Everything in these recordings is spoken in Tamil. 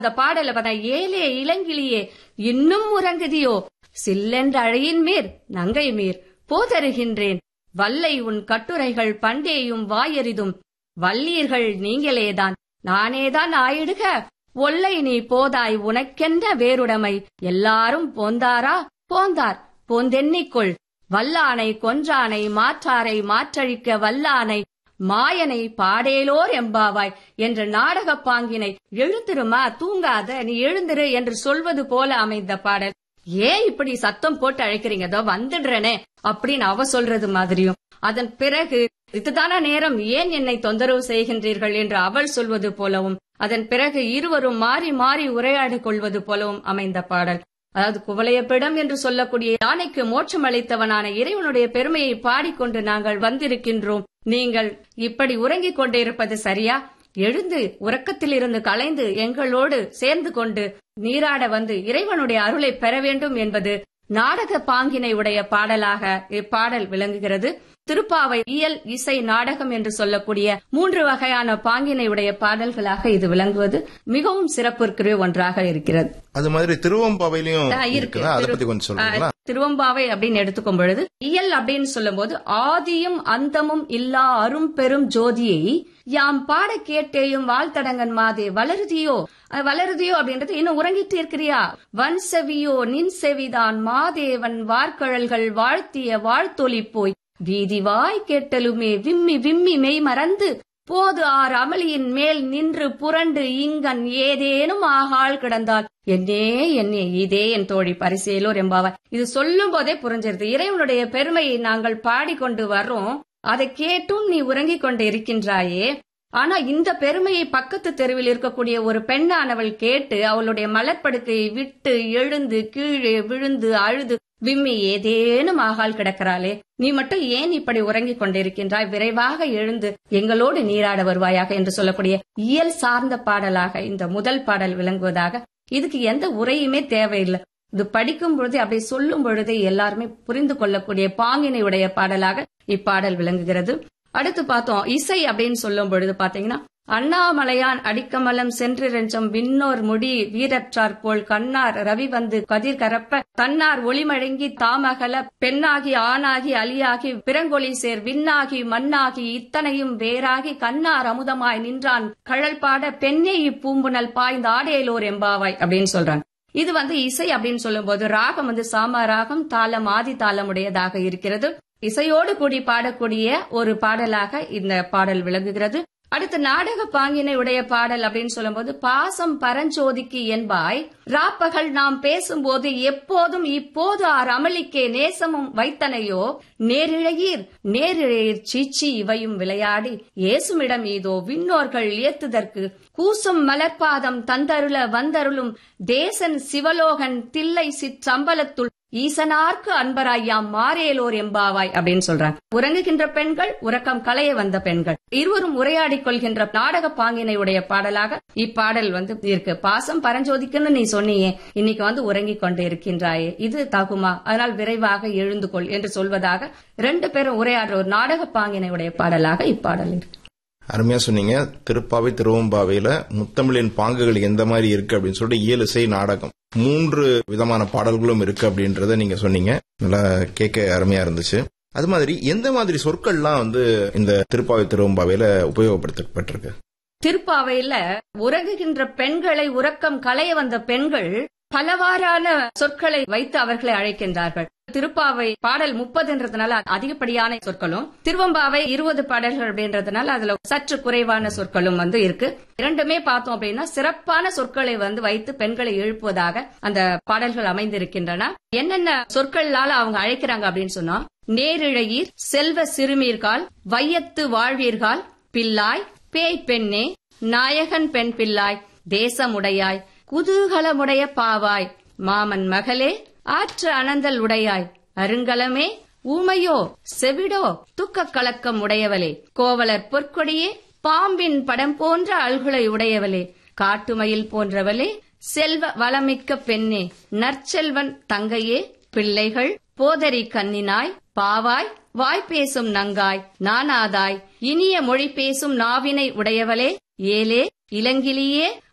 அந்த பாடல பார்த்தா ஏலே இளங்கிளியே இன்னும் உறங்குதியோ சில்லென்ற அழையின் மேற் நங்கை மீர் போதருகின்றேன் வல்லை உன் கட்டுரைகள் பண்டேயும் வாயெறிதும் வல்லீர்கள் நீங்களேதான் நானேதான் ஆயிடுக ஒல்லை நீ போதாய் உனக்கென்ன வேறுடைமை எல்லாரும் போந்தாரா போந்தார் போந்தென்னிக்கொள் வல்லானை கொன்றானை மாற்றாரை மாற்றழிக்க வல்லானை மாயனை பாடேலோர் எம்பாவாய் என்ற நாடகப் பாங்கினை எழுந்திருமா தூங்காத நீ எழுந்திரு என்று சொல்வது போல அமைந்த பாடல் ஏன் இப்படி சத்தம் போட்டு அழைக்கிறீங்க அதோ வந்துடுறனே அப்படின்னு அவ சொல்றது மாதிரியும் அதன் பிறகு இதுதான நேரம் ஏன் என்னை தொந்தரவு செய்கின்றீர்கள் என்று அவள் சொல்வது போலவும் அதன் பிறகு இருவரும் மாறி மாறி உரையாடி கொள்வது போலவும் அமைந்த பாடல் அதாவது குவளையப்பிடம் என்று சொல்லக்கூடிய யானைக்கு மோட்சம் அளித்தவனான இறைவனுடைய பெருமையை பாடிக்கொண்டு நாங்கள் வந்திருக்கின்றோம் நீங்கள் இப்படி உறங்கிக் கொண்டிருப்பது சரியா எழுந்து உறக்கத்திலிருந்து கலைந்து எங்களோடு சேர்ந்து கொண்டு நீராட வந்து இறைவனுடைய அருளை பெற வேண்டும் என்பது நாடக பாங்கினை உடைய பாடலாக இப்பாடல் விளங்குகிறது திருப்பாவை இயல் இசை நாடகம் என்று சொல்லக்கூடிய மூன்று வகையான பாங்கினை உடைய பாடல்களாக இது விளங்குவது மிகவும் சிறப்பிற்குரிய ஒன்றாக இருக்கிறது அது மாதிரி திருவம்பாவையிலயும் ஆ, இருக்கு. இருக்குதா அதை பத்தி கொஞ்சம் சொல்றீங்களா ஆ, திருவம்பாவை அப்படின்னு எடுத்துக்கும் பொழுது இயல் அப்படின்னு சொல்லும்போது ஆதியும் அந்தமும் இல்லா அரும் பெரும் ஜோதியை யாம் பாட கேட்டேயும் வாழ்த்தடங்கன் மாதே வளருதியோ அஹ், வளருதியோ அப்படின்றது இன்னும் உறங்கிட்டு இருக்கிறியா வன் செவியோ நின் செவிதான் மாதேவன் வார்கழல்கள் வாழ்த்திய வாழ்த்தொலி போய் வீதிவாய் கேட்டலுமே விம்மி விம்மி மெய் மறந்து போது ஆர் அமளியின் மேல் நின்று புரண்டு இங்கன் ஏதேனும் ஆகாள் கிடந்தால் என்னே என்னே இதே என் தோழி பரிசேலோர் என்பாவாய் இது சொல்லும் போதே புரிஞ்சிருது இறைவனுடைய பெருமையை நாங்கள் பாடிக்கொண்டு வர்றோம் அதை கேட்டும் நீ உறங்கிக் கொண்டு இருக்கின்றாயே ஆனா இந்த பெருமையை பக்கத்து தெருவில் இருக்கக்கூடிய ஒரு பெண்ணானவள் கேட்டு அவளுடைய மலர்ப்படுக்கையை விட்டு எழுந்து கீழே விழுந்து அழுது விம்மி ஏதேனும் ஆகால் கிடக்கிறாளே நீ மட்டும் ஏன் இப்படி உறங்கிக் கொண்டிருக்கின்றாய் விரைவாக எழுந்து எங்களோடு நீராட வருவாயாக என்று சொல்லக்கூடிய இயல் சார்ந்த பாடலாக இந்த முதல் பாடல் விளங்குவதாக இதுக்கு எந்த உரையுமே தேவையில்லை இது படிக்கும் பொழுது அப்படி சொல்லும் பொழுதே எல்லாருமே புரிந்து கொள்ளக்கூடிய பாங்கினை உடைய பாடலாக இப்பாடல் விளங்குகிறது அடுத்து பார்த்தோம் இசை அப்படின்னு சொல்லும் பொழுது பாத்தீங்கன்னா அண்ணாமலையான் அடிக்கமலம் சென்றிரஞ்சம் விண்ணோர் முடி வீரற்றார் போல் கண்ணார் ரவி வந்து கதிர் கரப்ப தன்னார் ஒளிமழங்கி தாமகல பெண்ணாகி ஆணாகி அலியாகி பிறங்கொழி சேர் விண்ணாகி மண்ணாகி இத்தனையும் வேறாகி கண்ணார் அமுதமாய் நின்றான் கழல் பாட பெண்ணே இப்பூம்புனல் பாய்ந்த ஆடேலோர் எம்பாவாய் அப்படின்னு சொல்றாங்க இது வந்து இசை அப்படின்னு சொல்லும்போது ராகம் வந்து சாமா ராகம் தாளம் ஆதி தாளம் உடையதாக இருக்கிறது இசையோடு கூடி பாடக்கூடிய ஒரு பாடலாக இந்த பாடல் விளங்குகிறது அடுத்து நாடக பாங்கினை உடைய பாடல் அப்படின்னு சொல்லும்போது பாசம் பரஞ்சோதிக்கு என்பாய் ராப்பகல் நாம் பேசும்போது எப்போதும் இப்போது ஆர் அமளிக்கே நேசமும் வைத்தனையோ நேரிழையீர் நேரிழையீர் சீச்சி இவையும் விளையாடி ஏசுமிடம் இதோ விண்ணோர்கள் ஏத்துதற்கு கூசும் மலர்பாதம் தந்தருள வந்தருளும் தேசன் சிவலோகன் தில்லை சிற்றம்பலத்துள் ஈசனார்க்கு அன்பராயாம் மாறேலோர் எம்பாவாய் அப்படின்னு சொல்றாங்க உறங்குகின்ற பெண்கள் உறக்கம் களைய வந்த பெண்கள் இருவரும் உரையாடிக் கொள்கின்ற நாடக பாங்கினை உடைய பாடலாக இப்பாடல் வந்து இருக்கு பாசம் பரஞ்சோதிக்குன்னு நீ சொன்னியே இன்னைக்கு வந்து உறங்கிக் கொண்டு இருக்கின்றாயே இது தகுமா அதனால் விரைவாக எழுந்து கொள் என்று சொல்வதாக ரெண்டு பேரும் உரையாடுற ஒரு நாடக பாங்கினை உடைய பாடலாக இப்பாடல் இருக்கு அருமையா சொன்னீங்க திருப்பாவை திருவம்பாவையில முத்தமிழின் பாங்குகள் எந்த மாதிரி இருக்கு அப்படின்னு சொல்லிட்டு இயல் இசை நாடகம் மூன்று விதமான பாடல்களும் இருக்கு அப்படின்றத நீங்க சொன்னீங்க நல்லா கேட்க அருமையா இருந்துச்சு அது மாதிரி எந்த மாதிரி சொற்கள்லாம் வந்து இந்த திருப்பாவை திருவம்பாவையில உபயோகப்படுத்தப்பட்டிருக்கு திருப்பாவையில உறங்குகின்ற பெண்களை உறக்கம் களைய வந்த பெண்கள் பலவாறான சொற்களை வைத்து அவர்களை அழைக்கின்றார்கள் திருப்பாவை பாடல் முப்பதுன்றதுனால அதிகப்படியான சொற்களும் திருவம்பாவை இருபது பாடல்கள் அப்படின்றதுனால அதுல சற்று குறைவான சொற்களும் வந்து இருக்கு இரண்டுமே பார்த்தோம் அப்படின்னா சிறப்பான சொற்களை வந்து வைத்து பெண்களை எழுப்புவதாக அந்த பாடல்கள் அமைந்திருக்கின்றன என்னென்ன சொற்களால அவங்க அழைக்கிறாங்க அப்படின்னு சொன்னா நேரிழையீர் செல்வ சிறுமீர்கால் வையத்து வாழ்வீர்கால் பில்லாய் பேய் பெண்ணே நாயகன் பெண் பிள்ளாய் தேசமுடையாய் குதூகலமுடைய பாவாய் மாமன் மகளே ஆற்று அனந்தல் உடையாய் அருங்கலமே ஊமையோ செவிடோ துக்கக் கலக்கம் உடையவளே கோவலர் பொற்கொடியே பாம்பின் படம் போன்ற அல்குலை உடையவளே காட்டுமயில் போன்றவளே செல்வ வளமிக்க பெண்ணே நற்செல்வன் தங்கையே பிள்ளைகள் போதரி கண்ணினாய் பாவாய் வாய் பேசும் நங்காய் நானாதாய் இனிய மொழி பேசும் நாவினை உடையவளே ஏலே இளங்கிலியே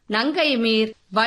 நங்கை மீர்